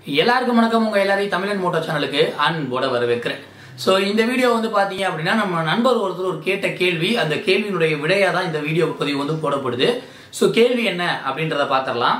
எல்லாருக்கும் வணக்கம் உங்க எல்லாரையும் தமிழன் மோட்டோ சேனலுக்கு அன்போட வரவேற்கிறேன் ஸோ இந்த வீடியோ வந்து பாத்தீங்க அப்படின்னா நம்ம நண்பர் ஒருத்தர் ஒரு கேட்ட கேள்வி அந்த கேள்வியினுடைய விடையா தான் இந்த வீடியோ பதிவு வந்து போடப்படுது ஸோ கேள்வி என்ன அப்படின்றத பார்த்துடலாம்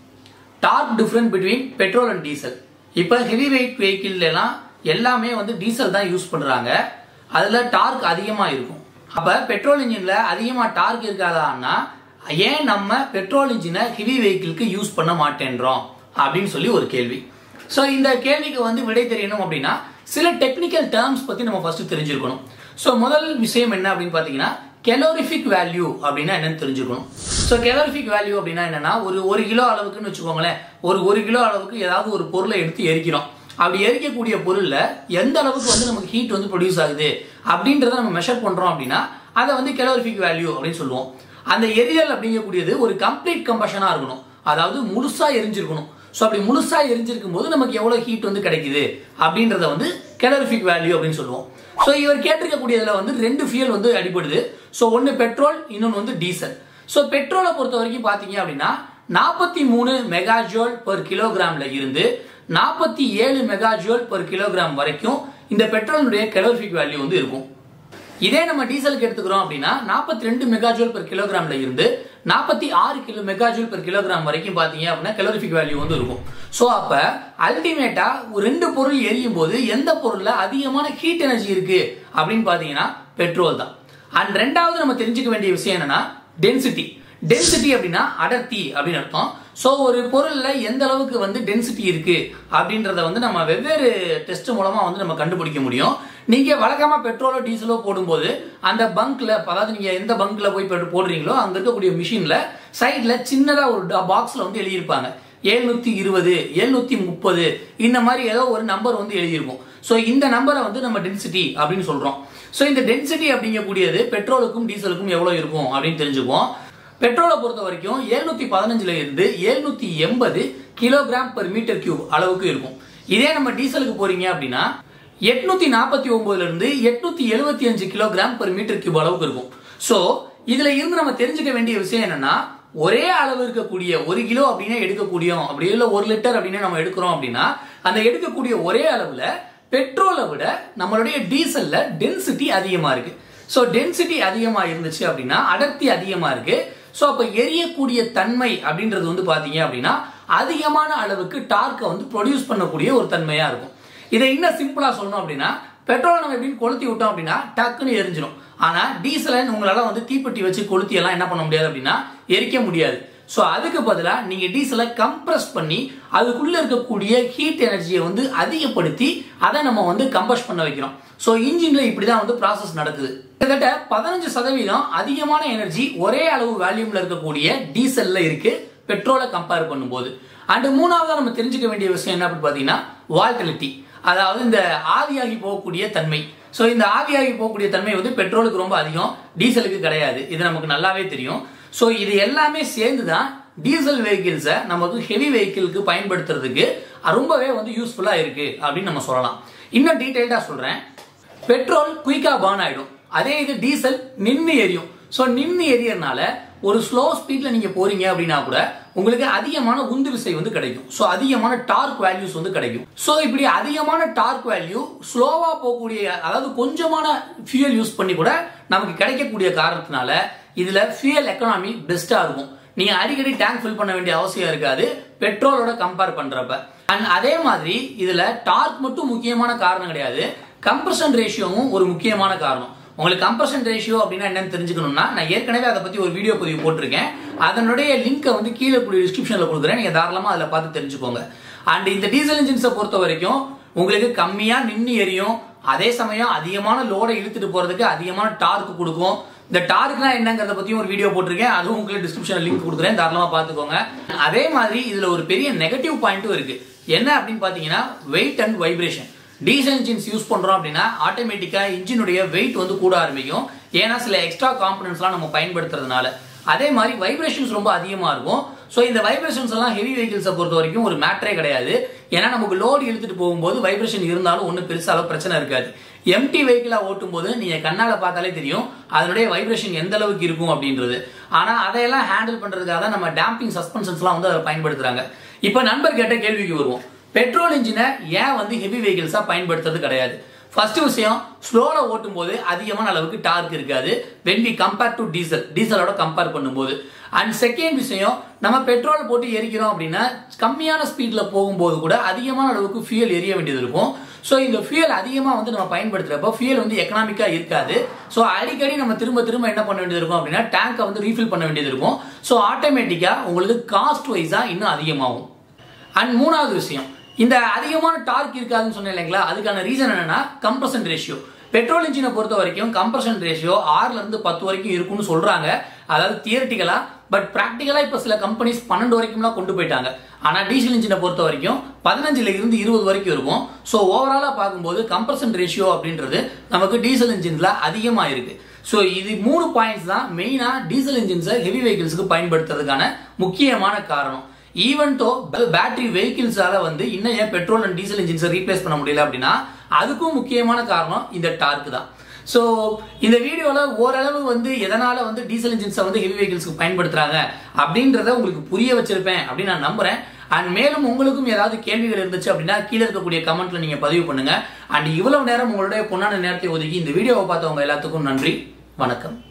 torque difference between petrol and diesel இப்போ ஹெவி வெயிட் வெஹிக்கிள்லாம் எல்லாமே வந்து டீசல் தான் யூஸ் பண்றாங்க அதுல டார்க் அதிகமா இருக்கும் அப்ப பெட்ரோல் இன்ஜின்ல அதிகமா டார்க் இருக்காதான்னா ஏன் நம்ம பெட்ரோல் இன்ஜினை ஹெவி வெஹிக்கிளுக்கு யூஸ் பண்ண மாட்டேன்றோம் அப்படின்னு சொல்லி ஒரு கேள்வி ஸோ இந்த கேள்விக்கு வந்து விடை தெரியணும் அப்படின்னா சில டெக்னிக்கல் டேர்ம்ஸ் பத்தி நம்ம ஃபர்ஸ்ட் தெரிஞ்சிருக்கணும் ஸோ முதல் விஷயம் என்ன அப்படின்னு பாத்தீங்கன்னா கெலோரிஃபிக் வேல்யூ அப்படின்னா என்னன்னு தெரிஞ்சுக்கணும் ஸோ கெலோரிஃபிக் வேல்யூ அப்படின்னா என்னன்னா ஒரு ஒரு கிலோ அளவுக்குன்னு வச்சுக்கோங்களேன் ஒரு ஒரு கிலோ அளவுக்கு ஏதாவது ஒரு பொருளை எடுத்து எரிக்கிறோம் அப்படி எரிக்கக்கூடிய பொருள்ல எந்த அளவுக்கு வந்து நமக்கு ஹீட் வந்து ப்ரொடியூஸ் ஆகுது அப்படின்றத நம்ம மெஷர் பண்றோம் அப்படின்னா அதை வந்து கெலோரிஃபிக் வேல்யூ அப்படின்னு சொல்லுவோம் அந்த எரிதல் அப்படிங்கக்கூடியது ஒரு கம்ப்ளீட் கம்பஷனா இருக்கணும் அதாவது முழுசா எரிஞ்சிருக்கணும் ஸோ அப்படி முழுசா எரிஞ்சிருக்கும் போது நமக்கு எவ்வளவு ஹீட் வந்து கிடைக்குது அப்படின்றத வந்து கெலரிஃபிக் வேல்யூ அப்படின்னு சொல்லுவோம் ஸோ இவர் கேட்டிருக்கக்கூடியதுல வந்து ரெண்டு ஃபியல் வந்து அடிபடுது ஸோ ஒன்று பெட்ரோல் இன்னொன்று வந்து டீசல் ஸோ பெட்ரோலை பொறுத்த வரைக்கும் பார்த்தீங்க அப்படின்னா நாற்பத்தி மூணு மெகாஜோல் per கிலோகிராம்ல இருந்து நாற்பத்தி ஏழு மெகாஜோல் per கிலோகிராம் வரைக்கும் இந்த பெட்ரோலுடைய கெலோரிஃபிக் வேல்யூ வந்து இருக்கும் இதே நம்ம டீசலுக்கு எடுத்துக்கிறோம் அப்படின்னா நாற்பத்தி ரெண்டு மெகாஜூல் per கிலோகிராம்ல இருந்து நாற்பத்தி ஆறு கிலோ மெகாஜூல் per கிலோகிராம் வரைக்கும் பாத்தீங்க அப்படின்னா கெலோரிஃபிக் வேல்யூ வந்து இருக்கும் ஸோ அப்ப அல்டிமேட்டா ஒரு ரெண்டு பொருள் எரியும் போது எந்த பொருள்ல அதிகமான ஹீட் எனர்ஜி இருக்கு அப்படின்னு பாத்தீங்கன்னா பெட்ரோல் தான் அண்ட் ரெண்டாவது நம்ம தெரிஞ்சுக்க வேண்டிய விஷயம் என்னன்னா டென்சிட்டி டென்சிட்டி அப்படின்னா அடர்த்தி அப்படின்னு அர்த்தம் ஸோ ஒரு பொருள்ல எந்த அளவுக்கு வந்து டென்சிட்டி இருக்கு அப்படின்றத வந்து நம்ம வெவ்வேறு டெஸ்ட் மூலமா வந்து நம்ம கண்டுபிடிக்க முடியும் நீங்க வழக்கமா பெட்ரோலோ டீசலோ போடும்போது அந்த பங்க்ல அதாவது நீங்க எந்த பங்க்ல போய் பெட்ரோ- போடுறீங்களோ அங்க இருக்கக்கூடிய மிஷின்ல சைட்ல சின்னதா ஒரு பாக்ஸ்ல வந்து எழுதியிருப்பாங்க எழுநூத்தி இருபது எழுநூத்தி முப்பது இந்த மாதிரி ஏதோ ஒரு நம்பர் வந்து எழுதியிருக்கும் ஸோ இந்த நம்பரை வந்து நம்ம டென்சிட்டி அப்படின்னு சொல்றோம் ஸோ இந்த டென்சிட்டி அப்படிங்கக்கூடியது பெட்ரோலுக்கும் டீசலுக்கும் எவ்வளவு இருக்கும் அப்படின்னு தெரிஞ்சுக்குவோம் பெட்ரோலை பொறுத்த வரைக்கும் 715 பதினஞ்சுல இருந்து 780 எண்பது கிலோகிராம் per மீட்டர் கியூப் அளவுக்கு இருக்கும் இதே நம்ம டீசலுக்கு போறீங்க அப்படின்னா எட்நூத்தி நாற்பத்தி ஒன்பதுல இருந்து எட்நூத்தி எழுபத்தி அஞ்சு கிலோகிராம் per மீட்டர் கியூப் அளவுக்கு இருக்கும் சோ இதுல இருந்து நம்ம தெரிஞ்சுக்க வேண்டிய விஷயம் என்னன்னா ஒரே அளவு இருக்கக்கூடிய ஒரு கிலோ அப்படின்னா எடுக்கக்கூடிய அப்படி இல்ல ஒரு லிட்டர் அப்படின்னு நம்ம எடுக்கிறோம் அப்படின்னா அந்த எடுக்கக்கூடிய ஒரே அளவுல பெட்ரோலை விட நம்மளுடைய டீசல்ல டென்சிட்டி அதிகமா இருக்கு சோ டென்சிட்டி அதிகமா இருந்துச்சு அப்படின்னா அடர்த்தி அதிகமா இருக்கு சோ அப்ப எரியக்கூடிய தன்மை அப்படின்றது வந்து பாத்தீங்க அப்படின்னா அதிகமான அளவுக்கு டார்க்கை வந்து ப்ரொடியூஸ் பண்ணக்கூடிய ஒரு தன்மையா இருக்கும் இதை இன்னும் சிம்பிளா சொல்லணும் அப்படின்னா பெட்ரோல் நம்ம எப்படின்னு கொளுத்தி விட்டோம் அப்படின்னா டக்குன்னு எரிஞ்சிடும் ஆனா டீசலை உங்களால வந்து தீப்பெட்டி வச்சு கொளுத்தி எல்லாம் என்ன பண்ண முடியாது அப்படின்னா எரிக்க முடியாது சோ அதுக்கு பதிலா நீங்க டீசலை கம்ப்ரஸ் பண்ணி அதுக்குள்ள இருக்கக்கூடிய ஹீட் எனர்ஜியை வந்து அதிகப்படுத்தி அதை நம்ம வந்து கம்பஸ் பண்ண வைக்கிறோம் சோ இன்ஜின்ல இப்படிதான் வந்து ப்ராசஸ் நடக்குது கிட்டத்தட்ட பதினஞ்சு சதவீதம் அதிகமான எனர்ஜி ஒரே அளவு வேல்யூம்ல இருக்கக்கூடிய டீசல்ல இருக்கு பெட்ரோலை கம்பேர் பண்ணும்போது அண்ட் மூணாவதா நம்ம தெரிஞ்சுக்க வேண்டிய விஷயம் என்ன அப்படின்னு பாத்தீங்கன்னா வால்டிலிட்டி அதாவது இந்த ஆவியாகி போகக்கூடிய தன்மை சோ இந்த ஆவியாகி போகக்கூடிய தன்மை வந்து பெட்ரோலுக்கு ரொம்ப அதிகம் டீசலுக்கு கிடையாது இது நமக்கு நல்லாவே தெரியும் சோ இது எல்லாமே சேர்ந்து தான் டீசல் வெஹிக்கிள்ஸை நமக்கு ஹெவி வெஹிக்கிளுக்கு பயன்படுத்துறதுக்கு ரொம்பவே வந்து யூஸ்ஃபுல்லா இருக்கு அப்படின்னு நம்ம சொல்லலாம் இன்னும் டீடைல்டா சொல்றேன் பெட்ரோல் குயிக்கா பர்ன் ஆயிடும் அதே இது டீசல் நின்னு எரியும் சோ நின்னு எரியறனால ஒரு ஸ்லோ ஸ்பீட்ல நீங்க போறீங்க அப்படின்னா கூட உங்களுக்கு அதிகமான உந்து விசை வந்து கிடைக்கும் சோ அதிகமான டார்க் வேல்யூஸ் வந்து கிடைக்கும் சோ இப்படி அதிகமான டார்க் வேல்யூ ஸ்லோவா போகக்கூடிய அதாவது கொஞ்சமான ஃபியூயல் யூஸ் பண்ணி கூட நமக்கு கிடைக்கக்கூடிய காரணத்தினால இதுல ஃபியூயல் எக்கனாமி பெஸ்டா இருக்கும் நீங்க அடிக்கடி டேங்க் ஃபில் பண்ண வேண்டிய அவசியம் இருக்காது பெட்ரோலோட கம்பேர் பண்றப்ப அண்ட் அதே மாதிரி இதுல டார்க் மட்டும் முக்கியமான காரணம் கிடையாது கம்ப்ரஷன் ரேஷியோவும் ஒரு முக்கியமான காரணம் உங்களுக்கு கம்ப்ரஷன் ரேஷியோ அப்படின்னா என்னன்னு தெரிஞ்சுக்கணும்னா நான் ஏற்கனவே அதை பத்தி ஒரு வீடியோ பதிவு போட்டிருக்கேன் அதனுடைய லிங்கை வந்து கீழே கூடிய டிஸ்கிரிப்ஷன்ல கொடுக்குறேன் நீங்க தாராளமா அதில் பார்த்து தெரிஞ்சுக்கோங்க அண்ட் இந்த டீசல் இன்ஜின்ஸை பொறுத்த வரைக்கும் உங்களுக்கு கம்மியா நின்னு எரியும் அதே சமயம் அதிகமான லோடை இழுத்துட்டு போறதுக்கு அதிகமான டார்க் கொடுக்கும் இந்த டார்க்னா என்னங்கறத பத்தியும் ஒரு வீடியோ போட்டிருக்கேன் அதுவும் உங்களுக்கு டிஸ்கிரிப்ஷன் லிங்க் கொடுக்குறேன் தாராளமா பாத்துக்கோங்க அதே மாதிரி இதுல ஒரு பெரிய நெகட்டிவ் பாயிண்ட்டும் இருக்கு என்ன அப்படின்னு பாத்தீங்கன்னா weight and vibration diesel engines use பண்றோம் அப்படின்னா ஆட்டோமேட்டிக்கா இன்ஜினுடைய வெயிட் வந்து கூட ஆரம்பிக்கும் ஏன்னா சில எக்ஸ்ட்ரா காம்பனன்ஸ்லாம் நம்ம பயன்படுத்துறதுனால அதே மாதிரி வைப்ரேஷன்ஸ் ரொம்ப அதிகமா இருக்கும் ஸோ இந்த வைப்ரேஷன்ஸ் எல்லாம் ஹெவி வெஹிக்கிள்ஸை பொறுத்த வரைக்கும் ஒரு மேட்டரே கிடையாது ஏன்னா நமக்கு லோடு இழுத்துட்டு போகும்போது வைப்ரேஷன் இருந்தாலும் ஒன்றும் பெருசால பிரச்சனை இருக்காது எம்டி வெஹிக்கிளா ஓட்டும் போது நீங்க கண்ணால பார்த்தாலே தெரியும் அதனுடைய வைப்ரேஷன் எந்த அளவுக்கு இருக்கும் அப்படின்றது ஆனா அதையெல்லாம் ஹேண்டில் பண்றதுக்காக தான் நம்ம டேம்பிங் சஸ்பென்ஷன்ஸ்லாம் வந்து அதை பயன்படுத்துறாங்க இப்போ நண்பர் கேட்ட கேள்விக்கு வருவோம் பெட்ரோல் இன்ஜினை ஏன் வந்து ஹெவி வெஹிக்கிள்ஸா பயன்படுத்துறது கிடையாது ஃபர்ஸ்ட் விஷயம் ஸ்லோல ஓட்டும் போது அதிகமான அளவுக்கு டார்க் இருக்காது when we compare to diesel டீசலோட கம்பேர் பண்ணும்போது அண்ட் செகண்ட் விஷயம் நம்ம பெட்ரோல் போட்டு எரிக்கிறோம் அப்படின்னா கம்மியான ஸ்பீட்ல போகும்போது கூட அதிகமான அளவுக்கு ஃபியூல் எரிய வேண்டியது இருக்கும் ஸோ இந்த ஃபியூல் அதிகமாக வந்து நம்ம பயன்படுத்துறப்போ ஃபியூல் வந்து எக்கனாமிக்காக இருக்காது ஸோ அடிக்கடி நம்ம திரும்ப திரும்ப என்ன பண்ண வேண்டியது இருக்கும் அப்படின்னா டேங்கை வந்து ரீஃபில் பண்ண வேண்டியது இருக்கும் ஸோ ஆட்டோமேட்டிக்காக உங்களுக்கு காஸ்ட் வைஸாக இன்னும் அதிகமாகும் அண்ட் மூணாவது விஷயம் இந்த அதிகமான டார்க் இருக்காதுன்னு சொன்னேன் இல்லைங்களா அதுக்கான ரீசன் என்னன்னா கம்ப்ரஷன் ரேஷியோ பெட்ரோல் இன்ஜினை பொறுத்த வரைக்கும் கம்ப்ரஷன் ரேஷியோ ஆறுல இருந்து பத்து வரைக்கும் இருக்கும்னு சொல்றாங்க அதாவது தியரிட்டிக்கலா பட் பிராக்டிக்கலா இப்ப சில கம்பெனிஸ் பன்னெண்டு வரைக்கும்லாம் கொண்டு போயிட்டாங்க ஆனா டீசல் இன்ஜினை பொறுத்த வரைக்கும் பதினஞ்சுல இருந்து இருபது வரைக்கும் இருக்கும் ஸோ ஓவராலா பார்க்கும்போது கம்ப்ரஷன் ரேஷியோ அப்படின்றது நமக்கு டீசல் இன்ஜின்ல அதிகமா இருக்கு ஸோ இது மூணு பாயிண்ட்ஸ் தான் மெயினா டீசல் இன்ஜின்ஸை ஹெவி வெஹிக்கிள்ஸ்க்கு பயன்படுத்துறதுக்கான முக்கியமான காரணம் ஈவன் தோ பேட்டரி வெஹிக்கிள்ஸால வந்து இன்னும் ஏன் பெட்ரோல் அண்ட் டீசல் இன்ஜின்ஸை ரீப்ளேஸ் பண்ண முடியல அப்படின்னா அதுக்கும் முக்கியமான காரணம் இந்த டார்க் தான் ஸோ இந்த வீடியோவில் ஓரளவு வந்து எதனால வந்து டீசல் இன்ஜின்ஸை வந்து ஹெவி வெஹிக்கிள்ஸ்க்கு பயன்படுத்துறாங்க அப்படின்றத உங்களுக்கு புரிய வச்சிருப்பேன் அப்படின்னு நான் நம்புறேன் அண்ட் மேலும் உங்களுக்கும் ஏதாவது கேள்விகள் இருந்துச்சு அப்படின்னா கீழே இருக்கக்கூடிய கமெண்ட்ல நீங்க பதிவு பண்ணுங்க அண்ட் இவ்வளவு நேரம் உங்களுடைய பொன்னான நேரத்தை ஒதுக்கி இந்த வீடியோவை பார்த்தவங்க எல்லாத்துக்கும் நன்றி வணக்கம்